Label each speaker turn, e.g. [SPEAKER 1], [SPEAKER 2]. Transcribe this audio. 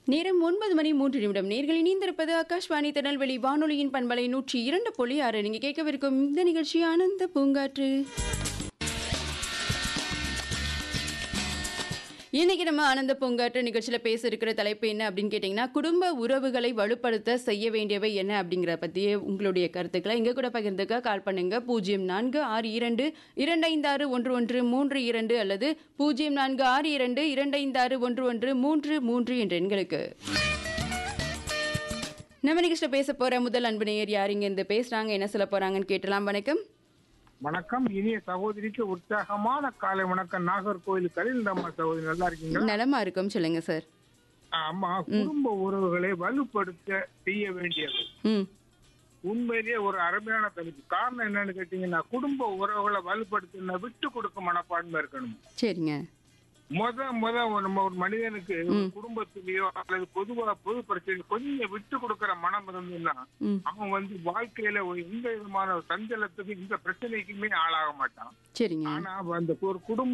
[SPEAKER 1] நேரம் ஒன்பது மணி மூன்று நிமிடம் நேர்கள் இணைந்திருப்பது ஆகாஷ்வாணி திருநெல்வேலி வானொலியின் பண்பலை நூற்றி இரண்டு புள்ளி ஆறு நீங்க கேட்கவிருக்கும் இந்த நிகழ்ச்சி ஆனந்த பூங்காற்று இன்னைக்கு நம்ம ஆனந்த பூங்காற்று நிகழ்ச்சியில் பேச இருக்கிற தலைப்பு என்ன அப்படின்னு கேட்டிங்கன்னா குடும்ப உறவுகளை வலுப்படுத்த செய்ய வேண்டியவை என்ன அப்படிங்கிறத பற்றிய உங்களுடைய கருத்துக்களை இங்கே கூட பகிர்ந்துக்க கால் பண்ணுங்க பூஜ்ஜியம் நான்கு ஆறு இரண்டு இரண்டு ஐந்து ஆறு ஒன்று ஒன்று மூன்று இரண்டு அல்லது பூஜ்ஜியம் நான்கு ஆறு இரண்டு இரண்டு ஐந்து ஆறு ஒன்று ஒன்று மூன்று மூன்று என்ற எண்களுக்கு நம்ம நிகழ்ச்சியில் பேச போற முதல் அன்பு நேயர் யார் இங்க இருந்து பேசுறாங்க என்ன சொல்ல போறாங்கன்னு கேட்டலாம் வணக்கம்
[SPEAKER 2] வணக்கம் இனிய சகோதரிக்கு உற்சாகமான காலை வணக்கம் நாகர்கோவில் கலிந்தம்மா சகோதரி நல்லா இருக்கீங்களா
[SPEAKER 1] நலமா இருக்கும் சொல்லுங்க சார்
[SPEAKER 2] ஆமா குடும்ப உறவுகளை வலுப்படுத்த செய்ய வேண்டியது
[SPEAKER 1] ம்
[SPEAKER 2] உண்மையிலேயே ஒரு அருமையான தலைப்பு காரணம் என்னன்னு கேட்டீங்கன்னா குடும்ப உறவுகளை வலுப்படுத்தின விட்டு கொடுக்க மனப்பான்மை இருக்கணும்
[SPEAKER 1] சரிங்க
[SPEAKER 2] முத முத ஒரு நம்ம ஒரு மனிதனுக்கு ஒரு குடும்பத்திலேயோ அல்லது பொதுவா பொது பிரச்சனை கொஞ்சம் விட்டு கொடுக்கிற மனம் இருந்ததுன்னா
[SPEAKER 1] ம்
[SPEAKER 2] அவன் வந்து வாழ்க்கையில ஒரு எந்த விதமான சஞ்சலத்துக்கும் இந்த பிரச்சனைக்குமே ஆளாக மாட்டான்
[SPEAKER 1] சரிங்க
[SPEAKER 2] ஆனா அந்த ஒரு குடும்ப